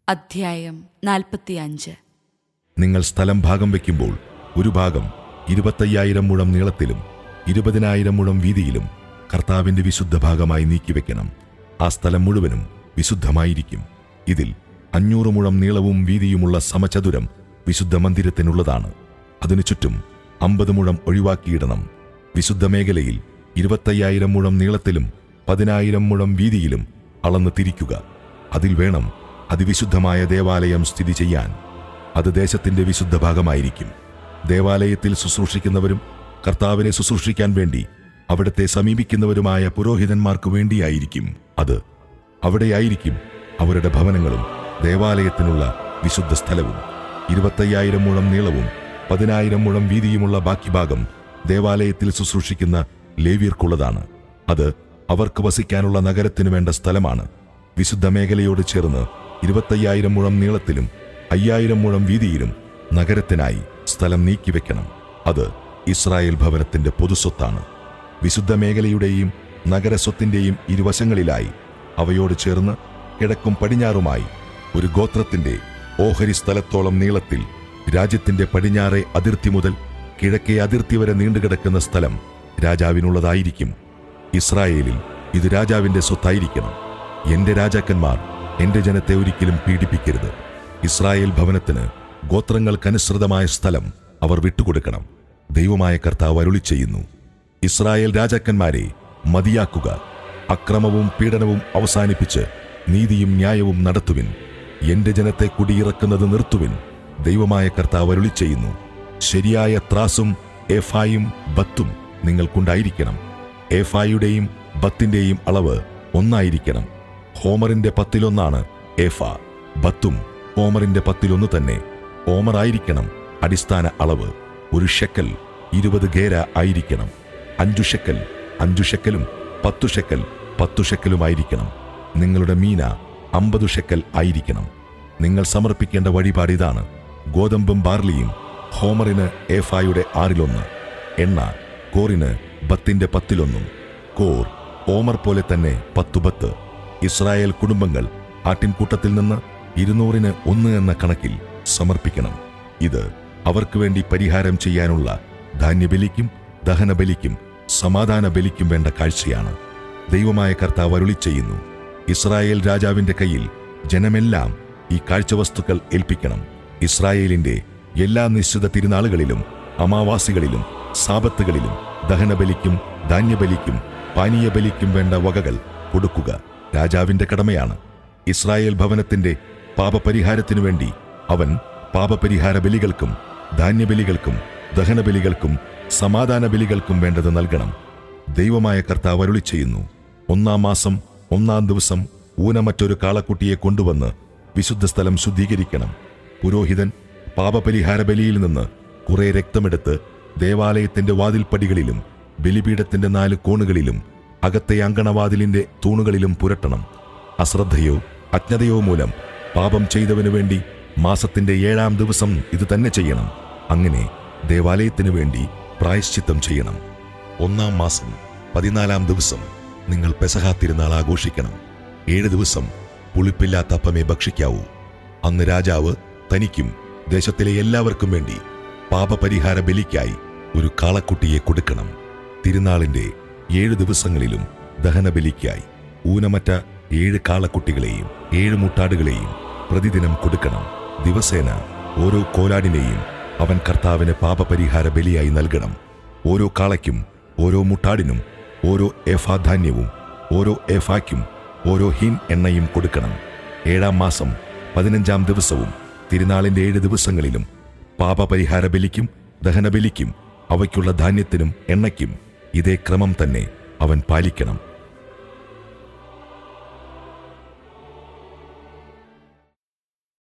അധ്യായം നാൽപ്പത്തിയഞ്ച് നിങ്ങൾ സ്ഥലം ഭാഗം വയ്ക്കുമ്പോൾ ഒരു ഭാഗം ഇരുപത്തയ്യായിരം മുഴം നീളത്തിലും ഇരുപതിനായിരം മുഴം വീതിയിലും കർത്താവിന്റെ വിശുദ്ധ ഭാഗമായി നീക്കിവെക്കണം ആ സ്ഥലം മുഴുവനും വിശുദ്ധമായിരിക്കും ഇതിൽ അഞ്ഞൂറ് മുഴം നീളവും വീതിയുമുള്ള സമചതുരം വിശുദ്ധ മന്ദിരത്തിനുള്ളതാണ് അതിനു ചുറ്റും അമ്പത് മുഴം ഒഴിവാക്കിയിടണം വിശുദ്ധ മേഖലയിൽ ഇരുപത്തയ്യായിരം മുഴം നീളത്തിലും പതിനായിരം മുഴം വീതിയിലും അളന്ന് തിരിക്കുക അതിൽ വേണം അതിവിശുദ്ധമായ ദേവാലയം സ്ഥിതി ചെയ്യാൻ അത് ദേശത്തിന്റെ വിശുദ്ധ ഭാഗമായിരിക്കും ദേവാലയത്തിൽ ശുശ്രൂഷിക്കുന്നവരും കർത്താവിനെ ശുശ്രൂഷിക്കാൻ വേണ്ടി അവിടത്തെ സമീപിക്കുന്നവരുമായ പുരോഹിതന്മാർക്ക് വേണ്ടിയായിരിക്കും അത് അവിടെയായിരിക്കും അവരുടെ ഭവനങ്ങളും ദേവാലയത്തിനുള്ള വിശുദ്ധ സ്ഥലവും ഇരുപത്തയ്യായിരം മുഴം നീളവും പതിനായിരം മുഴം വീതിയുമുള്ള ബാക്കി ഭാഗം ദേവാലയത്തിൽ ശുശ്രൂഷിക്കുന്ന ലേവ്യർക്കുള്ളതാണ് അത് അവർക്ക് വസിക്കാനുള്ള നഗരത്തിനു വേണ്ട സ്ഥലമാണ് വിശുദ്ധ മേഖലയോട് ചേർന്ന് ഇരുപത്തയ്യായിരം മുഴം നീളത്തിലും അയ്യായിരം മുഴം വീതിയിലും നഗരത്തിനായി സ്ഥലം നീക്കിവെക്കണം അത് ഇസ്രായേൽ ഭവനത്തിന്റെ പൊതുസ്വത്താണ് വിശുദ്ധ മേഖലയുടെയും നഗരസ്വത്തിന്റെയും ഇരുവശങ്ങളിലായി അവയോട് ചേർന്ന് കിഴക്കും പടിഞ്ഞാറുമായി ഒരു ഗോത്രത്തിന്റെ ഓഹരി സ്ഥലത്തോളം നീളത്തിൽ രാജ്യത്തിന്റെ പടിഞ്ഞാറെ അതിർത്തി മുതൽ കിഴക്കേ അതിർത്തി വരെ നീണ്ടുകിടക്കുന്ന സ്ഥലം രാജാവിനുള്ളതായിരിക്കും ഇസ്രായേലിൽ ഇത് രാജാവിന്റെ സ്വത്തായിരിക്കണം എന്റെ രാജാക്കന്മാർ എന്റെ ജനത്തെ ഒരിക്കലും പീഡിപ്പിക്കരുത് ഇസ്രായേൽ ഭവനത്തിന് ഗോത്രങ്ങൾക്കനുസൃതമായ സ്ഥലം അവർ വിട്ടുകൊടുക്കണം ദൈവമായ കർത്താവ് അരുളി ചെയ്യുന്നു ഇസ്രായേൽ രാജാക്കന്മാരെ മതിയാക്കുക അക്രമവും പീഡനവും അവസാനിപ്പിച്ച് നീതിയും ന്യായവും നടത്തുവിൻ എന്റെ ജനത്തെ കുടിയിറക്കുന്നത് നിർത്തുവിൻ ദൈവമായ കർത്താവ് അരുളി ചെയ്യുന്നു ശരിയായ ത്രാസും ഏഫായും ബത്തും നിങ്ങൾക്കുണ്ടായിരിക്കണം ഏഫായുടെയും ബത്തിന്റെയും അളവ് ഒന്നായിരിക്കണം ഹോമറിന്റെ പത്തിലൊന്നാണ് ഏഫ ബത്തും ഹോമറിന്റെ പത്തിലൊന്ന് തന്നെ ഹോമർ ആയിരിക്കണം അടിസ്ഥാന അളവ് ഒരു ഷെക്കൽ ഇരുപത് ഗേര ആയിരിക്കണം അഞ്ചു ഷെക്കൽ അഞ്ചു ഷെക്കലും പത്തു ഷെക്കൽ പത്തു ഷെക്കലുമായിരിക്കണം നിങ്ങളുടെ മീന അമ്പതു ഷെക്കൽ ആയിരിക്കണം നിങ്ങൾ സമർപ്പിക്കേണ്ട വഴിപാട് ഇതാണ് ഗോതമ്പും ബാർലിയും ഹോമറിന് ഏഫായുടെ ആറിലൊന്ന് എണ്ണ കോറിന് ബത്തിന്റെ പത്തിലൊന്നും കോർ ഓമർ പോലെ തന്നെ പത്തു ബത്ത് ഇസ്രായേൽ കുടുംബങ്ങൾ ആട്ടിൻകൂട്ടത്തിൽ നിന്ന് ഇരുന്നൂറിന് ഒന്ന് എന്ന കണക്കിൽ സമർപ്പിക്കണം ഇത് അവർക്ക് വേണ്ടി പരിഹാരം ചെയ്യാനുള്ള ധാന്യബലിക്കും ദഹനബലിക്കും സമാധാന ബലിക്കും വേണ്ട കാഴ്ചയാണ് ദൈവമായ കർത്താവ് അരുളി ചെയ്യുന്നു ഇസ്രായേൽ രാജാവിന്റെ കയ്യിൽ ജനമെല്ലാം ഈ കാഴ്ചവസ്തുക്കൾ ഏൽപ്പിക്കണം ഇസ്രായേലിന്റെ എല്ലാ നിശ്ചിത തിരുനാളുകളിലും അമാവാസികളിലും സാപത്തുകളിലും ദഹനബലിക്കും ധാന്യബലിക്കും പാനീയബലിക്കും വേണ്ട വകകൾ കൊടുക്കുക രാജാവിന്റെ കടമയാണ് ഇസ്രായേൽ ഭവനത്തിന്റെ പാപപരിഹാരത്തിനു വേണ്ടി അവൻ പാപപരിഹാര ബലികൾക്കും ധാന്യബലികൾക്കും ദഹനബലികൾക്കും സമാധാന ബലികൾക്കും വേണ്ടത് നൽകണം ദൈവമായ കർത്താവ് അരുളി ചെയ്യുന്നു ഒന്നാം മാസം ഒന്നാം ദിവസം ഊനമറ്റൊരു കാളക്കുട്ടിയെ കൊണ്ടുവന്ന് വിശുദ്ധ സ്ഥലം ശുദ്ധീകരിക്കണം പുരോഹിതൻ പാപപരിഹാര ബലിയിൽ നിന്ന് കുറെ രക്തമെടുത്ത് ദേവാലയത്തിന്റെ വാതിൽപ്പടികളിലും ബലിപീഠത്തിന്റെ നാല് കോണുകളിലും അകത്തെ അങ്കണവാതിലിന്റെ തൂണുകളിലും പുരട്ടണം അശ്രദ്ധയോ അജ്ഞതയോ മൂലം പാപം ചെയ്തവനു വേണ്ടി മാസത്തിന്റെ ഏഴാം ദിവസം ഇത് തന്നെ ചെയ്യണം അങ്ങനെ ദേവാലയത്തിനു വേണ്ടി പ്രായശ്ചിത്തം ചെയ്യണം ഒന്നാം മാസം പതിനാലാം ദിവസം നിങ്ങൾ പെസഹ തിരുനാൾ ആഘോഷിക്കണം ഏഴ് ദിവസം പുളിപ്പില്ലാത്ത അപ്പമേ ഭക്ഷിക്കാവൂ അന്ന് രാജാവ് തനിക്കും ദേശത്തിലെ എല്ലാവർക്കും വേണ്ടി പാപപരിഹാര ബലിക്കായി ഒരു കാളക്കുട്ടിയെ കൊടുക്കണം തിരുനാളിന്റെ ഏഴ് ദിവസങ്ങളിലും ദഹനബലിക്കായി ഊനമറ്റ ഏഴ് കാളക്കുട്ടികളെയും ഏഴ് മുട്ടാടുകളെയും പ്രതിദിനം കൊടുക്കണം ദിവസേന ഓരോ കോലാടിനെയും അവൻ കർത്താവിന് പാപപരിഹാര ബലിയായി നൽകണം ഓരോ കാളയ്ക്കും ഓരോ മുട്ടാടിനും ഓരോ ഏഫാധാന്യവും ഓരോ ഏഫായ്ക്കും ഓരോ ഹിൻ എണ്ണയും കൊടുക്കണം ഏഴാം മാസം പതിനഞ്ചാം ദിവസവും തിരുനാളിന്റെ ഏഴ് ദിവസങ്ങളിലും പാപപരിഹാര ബലിക്കും ദഹനബലിക്കും അവയ്ക്കുള്ള ധാന്യത്തിനും എണ്ണയ്ക്കും ഇതേ ക്രമം തന്നെ അവൻ പാലിക്കണം